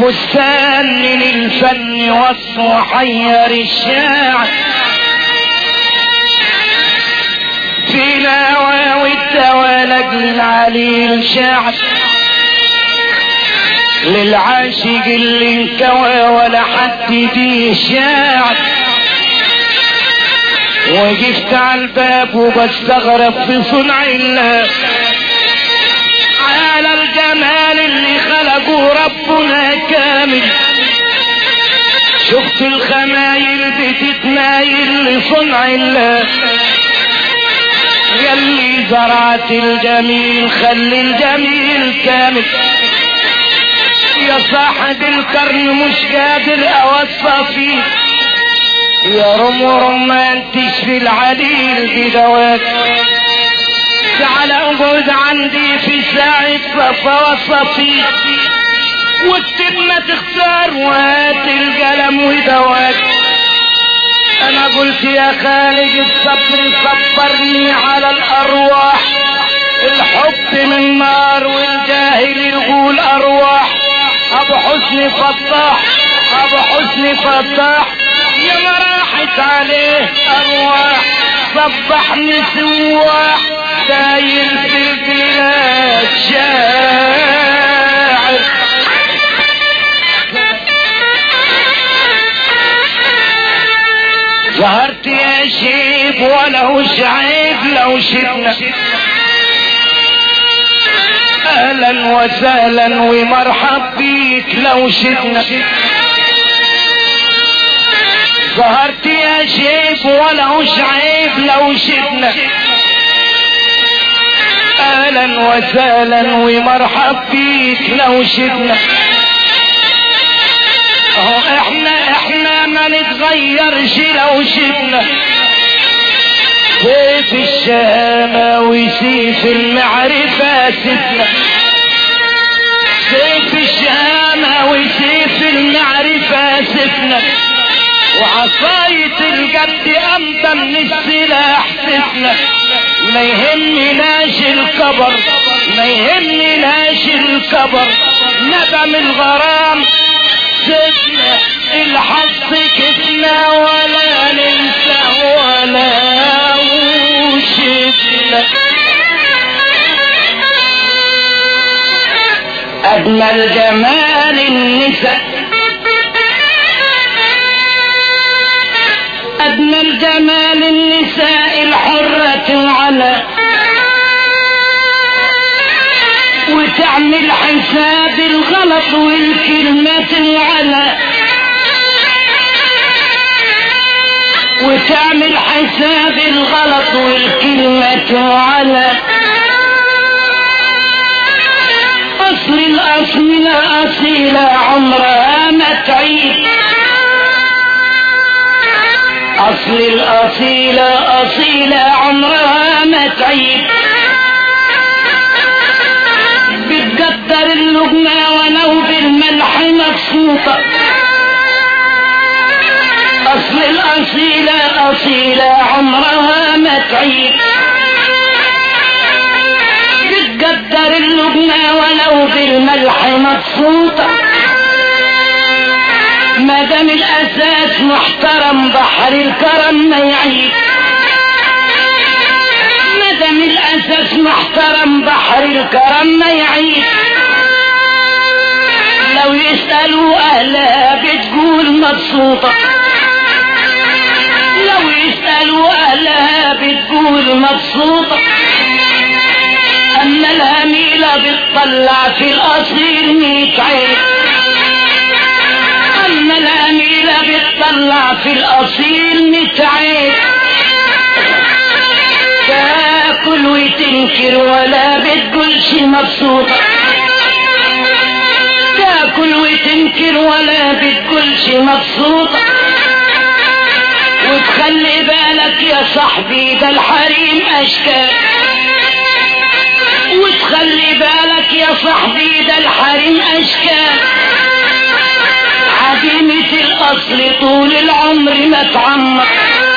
فستان من الفن وصفه حير الشاعر في نواوي الدواء لاجل العليل شاعر للعاشق اللي انكوى ولا حد فيه شاعر وقفت على الباب وبستغرب في صنع الله على الجمال اللي خلقه ربنا كامل شفت الخمايل بتتمايل لصنع الله يلي زرعت الجميل خلي الجميل كامل يا صاحب القرن مش قادر اوصى فيه يا رم رمان تشفي العليل بدواك تعال اقعد عندي في ساعة صفا وصفي واكتب ما تختار وهات القلم ودواك انا قلت يا خالق الصبر صبرني على الارواح الحب من نار والجاهل يقول ارواح ابو حسن فتاح ابو حسن فتاح يا ما راحت عليه ارواح صبحني سواح داير في البلاد شاعر ظهرت يا شيب ولو شعيب لو شفنا اهلا وسهلا ومرحب بيك لو شفنا ظهرت يا شيب ولو شعيب لو شفنا اهلا وسهلا ومرحب بيك لو شفنا اهو احنا احنا ما نتغيرش لو شفنا سيف الشهامة وسيف المعرفة سفنا سيف الشهامة وسيف المعرفة سفنا وعصاية الجد أمضى من السلاح سفنا ما يهمناش الكبر ما يهمناش الكبر ندم الغرام سيبنا الحظ كتنا ولا ننسى ولا وشفنا أجمل جمال النساء أجمل جمال النساء الحرة على وتعمل حساب الغلط والكلمة على وتعمل حساب الغلط والكلمة على أصل الأصل أصيلة عمرها ما تعيد أصل الأصيلة أصيلة عمرها ما تعيد بتقدر اللقمة ولو بالملح مبسوطة أصل الأصيلة أصيلة عمرها ما تعيد بتقدر اللقمة ولو بالملح مبسوطة ما دام الأساس محترم بحر الكرم ما يعيب ما دام الأساس محترم بحر الكرم ما يعيب لو يسألوا أهلها بتقول مبسوطة لو يسألوا أهلها بتقول مبسوطة أما الهميلة بتطلع في الأصيل ميت عين أما الهميلة بتطلع في الأصيل ميت عين تاكل وتنكر ولا بتقولش مبسوطة تاكل وتنكر ولا بتقولش مبسوطة وتخلي بالك يا صاحبي ده الحريم أشكال وتخلي بالك يا صاحبي ده الحريم أشكال عديمة الأصل طول العمر ما تعمر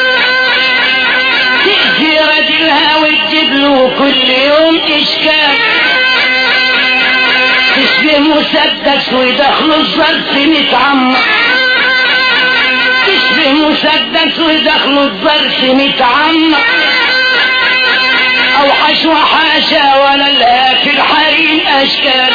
تأذي رجلها وتجيب له كل يوم إشكال تشبه تشبه مسدس ويدخل الظرف متعمق تشبه مسدس ويدخل الظرف متعمق اوحش وحاشا ولا لا في الحريم اشكال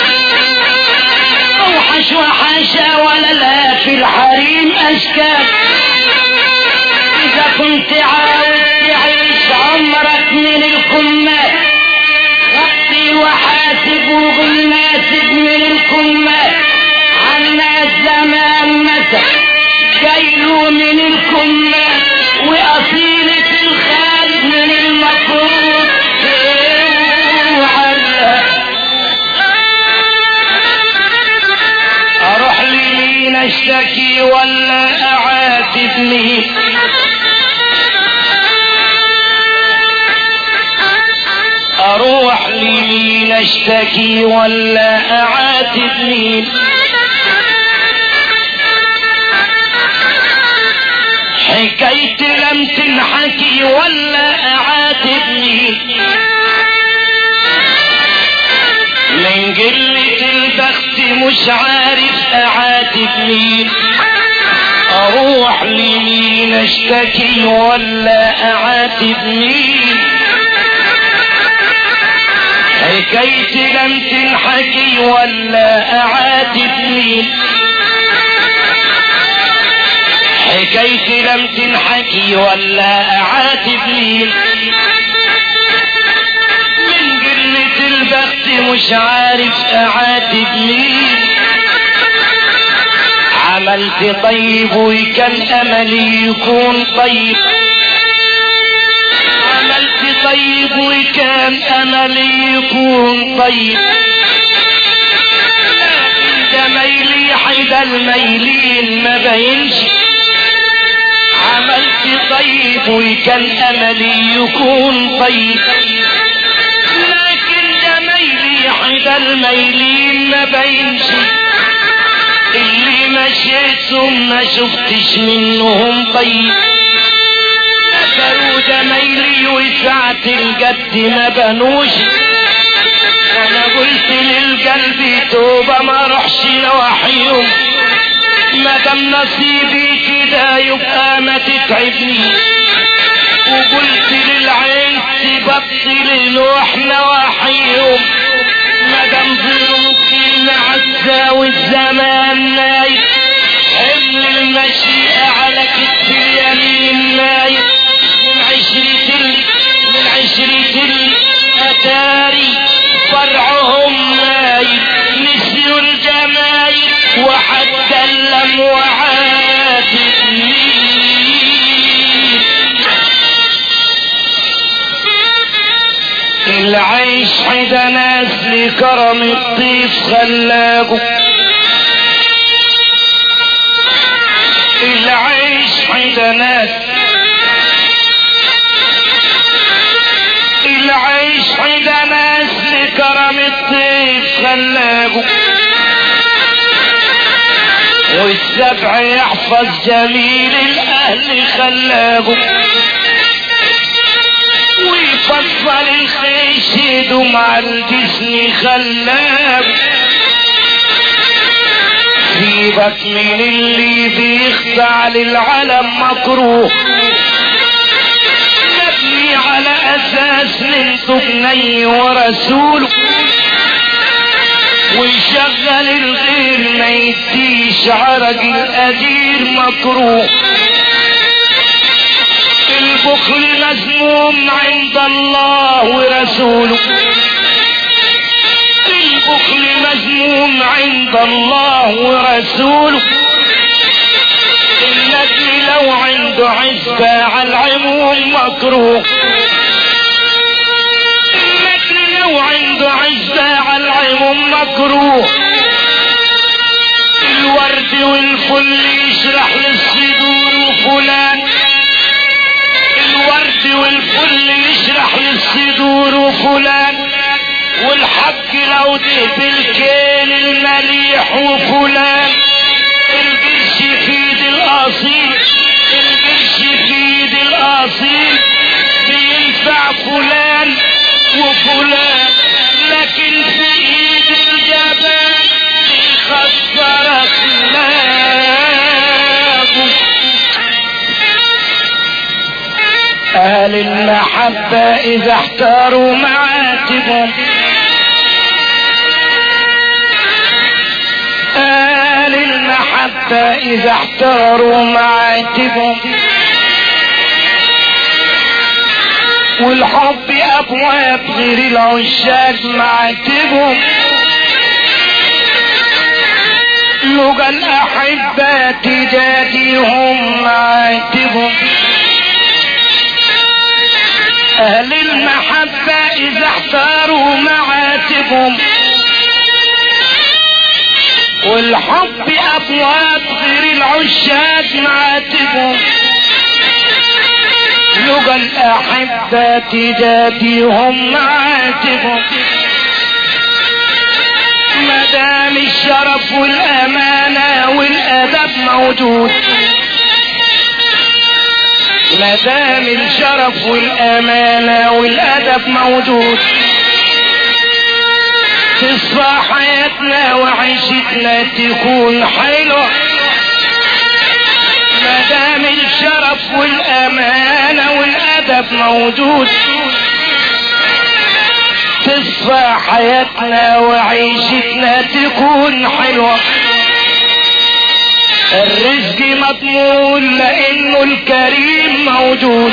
اوحش وحاشا ولا لا في الحريم اشكال اذا كنت عاوز تعيش عمرك من الكمال وقتي وحاسب وبالناسب من الكمال عنا الزمان مسا جايله من الكمال واصيلة الخالد من المفروض اروح لمين اشتكي ولا اعاتب مين اروح لمين اشتكي ولا اعاتب مين حكايتي لم تنحكي ولا اعاتب مين من قلة البخت مش عارف اعاتب مين اروح لمين اشتكي ولا اعاتب مين حكايتي لم تنحكي ولا اعاتب مين حكايتي لم تنحكي ولا اعاتب مين من قلة البخت مش عارف اعاتب مين عملت طيب وكان املي يكون طيب عملت طيب وكان املي يكون طيب لكن جميلي حيد الميلين ما بينش عملت طيب وكان املي يكون طيب لكن جميلي حيد الميلين ما بينش اللي مشيتهم ما شفتش منهم طيب نكروا جميلي وسعة الجد ما بنوش انا قلت للقلب توبة ما روحش نواحيهم ما دام نصيبي كده يبقى ما تتعبني وقلت للعين تبطل النوح نواحيهم ما دام ظروفي معزة والزمان نايم حمل المشيئة على كتف اليمين نايم من عشرة ال من عشرة ال أتاري فرعهم نايم نسيوا الجمايل وحتى الأموات العيش حدا ناس لكرم الضيف خلاقه العيش حدا ناس العيش حدا ناس لكرم الضيف خلاقه والسبع يحفظ جميل الاهل خلاقه ويفصل الخيش يدوم على الجسم خلاقه سيبك من اللي بيخضع للعلم مكروه مبني على اساس ننتج ني ورسوله ويشغل الغير ما يديش عرج الأجير مكروه البخل مذموم عند الله ورسوله البخل مذموم عند الله ورسوله النبي لو عنده عزبة على العموم مكروه النبي لو عنده عزبة على العموم مكروه الورد والفل يشرح للصدور وفلان الورد والفل يشرح للصدور وفلان والحق لو ده بالكيل المليح وفلان القرش في ايد الاصيل القرش في ايد الاصيل بينفع فلان وفلان لكن في ايد الجبان المحبة إذا احتاروا معاتبهم قال المحبة إذا احتاروا معاتبهم والحب أبواب غير العشاق معاتبهم لقى الأحبة تجاديهم معاتبهم أهل المحبة إذا احتاروا معاتبهم والحب أبواب غير العشاق معاتبهم لقى الأحبة تجاديهم معاتبهم مدام الشرف والأمانة والأدب موجود مدام الشرف والأمانة والأدب موجود تصفى حياتنا وعيشتنا تكون حلوة مدام الشرف والأمانة والأدب موجود تصفى حياتنا وعيشتنا تكون حلوة الرزق مضمون لانه الكريم موجود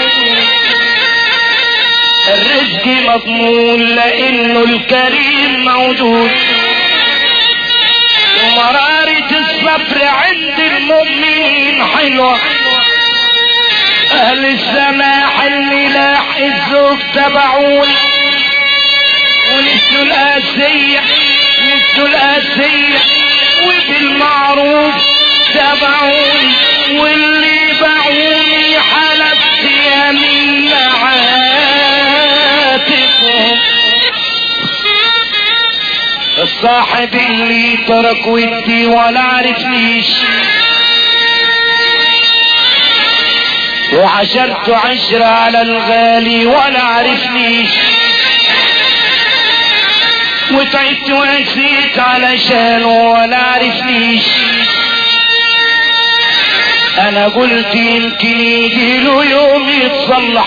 الرزق مضمون لانه الكريم موجود ومرارة الصبر عند المؤمنين حلوة اهل السماح الملاح الزوج تبعون ونسوا الاسية نسوا الاسية وبالمعروف تبعوني واللي باعوني حلفت يمين عاتقهم الصاحب اللي ترك ودي ولا عرفنيش وعشرت عشرة على الغالي ولا عرفنيش وتعبت ونسيت علشان ولا عرفنيش انا قلت يمكن يجي له يوم يتصلح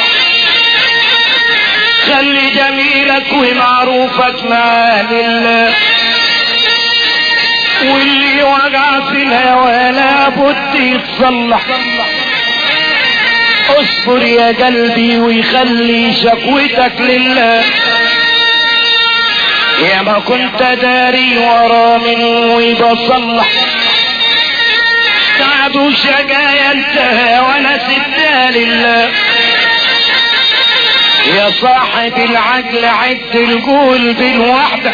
خلي جميلك ومعروفك مع لله واللي وقع في الهوى لابد يتصلح اصبر يا قلبي ويخلي شكوتك لله يا ما كنت داري ورا منه وبصلح سعد وشقايا انتهى وانا سبتها لله يا صاحب العقل عد القول بالوحدة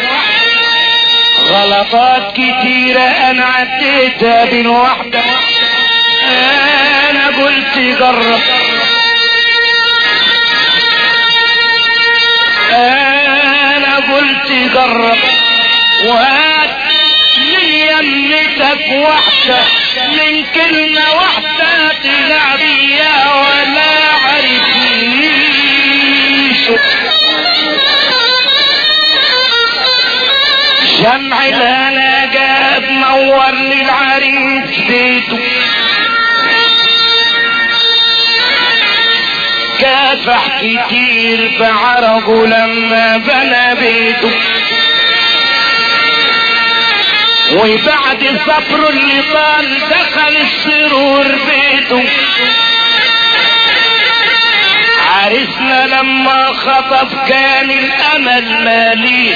غلطات كتيرة انا عديتها بالوحدة انا قلت جرب انا قلت جرب وهات من يمتك وحدة من كلمة واحدة تلعب يا ولا عرفنيش شمع الهنا جاب نور للعريس بيته كافح كتير بعرقه لما بنى بيته وبعد صبره اللي طال دخل السرور بيته عرسنا لما خطف كان الامل مالي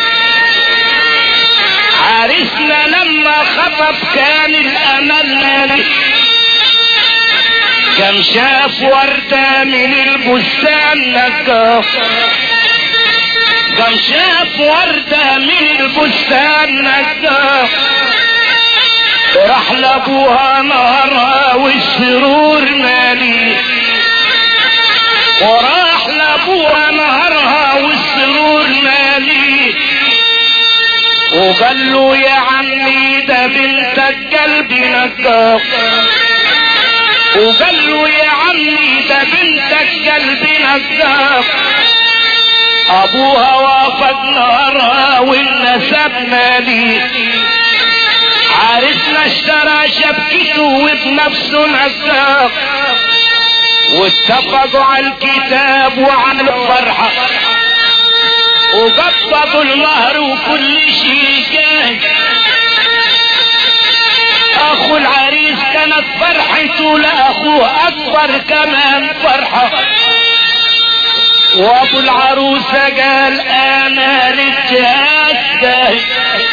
عرسنا لما خطف كان الامل مالي كم شاف وردة من البستان نقاف كم شاف وردة من البستان نقاف راح لابوها نهرها والسرور مالي وراح لابوها نهرها والسرور مالي وقال له يا عمي ده بنتك قلبي نقاف وقال له يا عمي ده بنتك قلبي نقاف ابوها وافق نهارها والنسب مالي عرسنا اشترى شبكته وبنفسه نساق واتفقوا على الكتاب وعلى الفرحة وقبضوا المهر وكل شيء جاهز اخو العريس كانت فرحته لاخوه اكبر كمان فرحة وابو العروسة قال انا للجهاز جاهز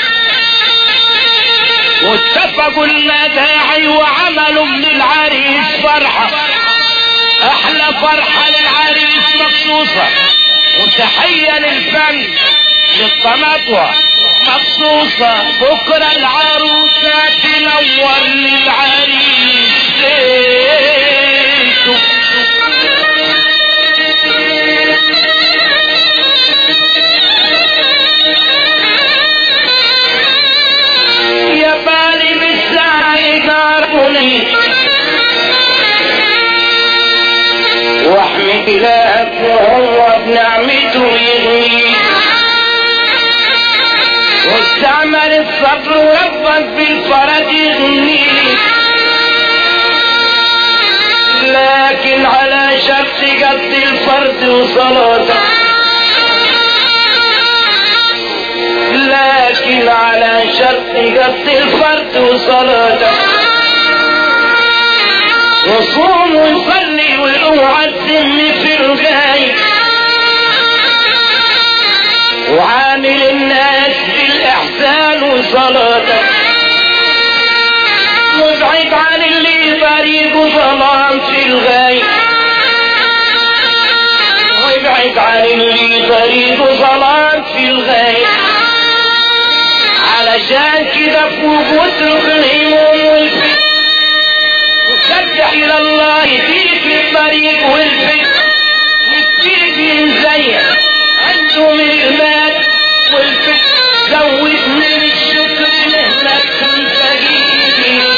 واتفقوا المداعي وعملوا من العريس فرحة احلى فرحة للعريس مخصوصة وتحية للفن للطمطوة مخصوصة بكرة العروسة تنور للعريس بيته يا بالي بالساعة داروني واحمد الله وهو بنعمته يغني واستعمل الصبر وربك بالفرج يغني لكن على شرط قد الفرد وصلاته لكن على شرط قد الفرد وصلاته وصوم ويصلي واوعى الذم في الغاية وعامل الناس بالإحسان وصلاته وابعد عن اللي طريق ظلام في الغاية وابعد عن اللي طريق ظلام في الغاية علشان كده فوق واترك الهموم والفتن وسبح الى الله يديك الطريق والفكر يديك ينزين عنده من المال والفكر زود من الشكر مهما كان فقير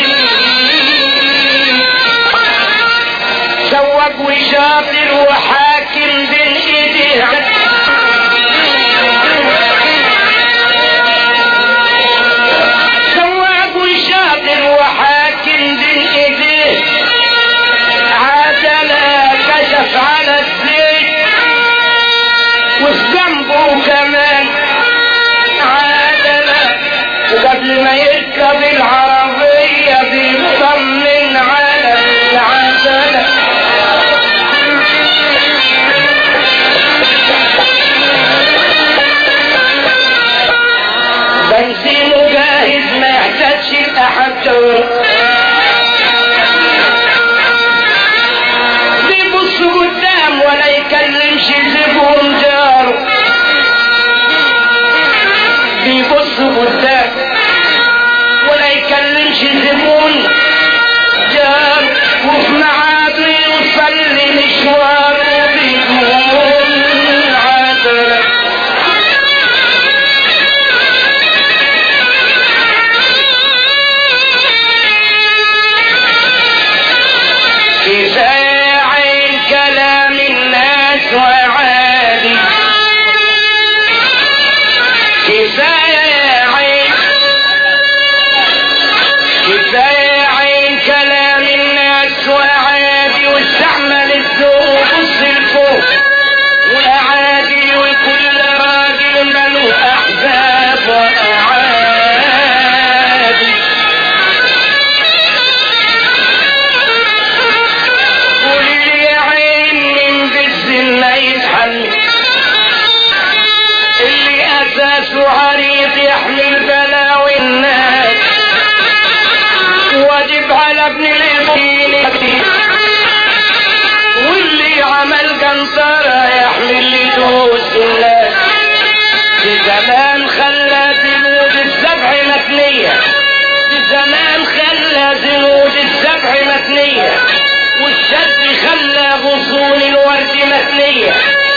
سوق وشاطر وحاكم بين ايديه سواق وشاطر وحاكم بين ايديه عدلا كشف على الزيت وفي جنبه كمان عدلا وقبل ما يركب العربية بيطمن على العجلة بنزينه جاهز ما يحتاجش لأحد دور بيبص قدام ولا يكلمش زبون جاره بيبص قدام ولا يكلمش زبون جاره وفي ميعاده يوصل لمشواره بدون عجله كفاية كلام الناس وعادي كفاية كفاية كلام الناس وعادي واستعمل الذوق بص لفوق وأعادي وكل راجل ملو أحزاب وأعادي قولي لي يا عين من بالذمة يتحمل اللي أساسه عريض يحمل بلاوي الناس واجب على ابن الإبن واللي عمل قنطرة يحمل لدوس الناس في زمان خلى ذنوب السبع مثنية في زمان خلى ذنوب السبع مثنية والشد خلى غصون الورد مثنية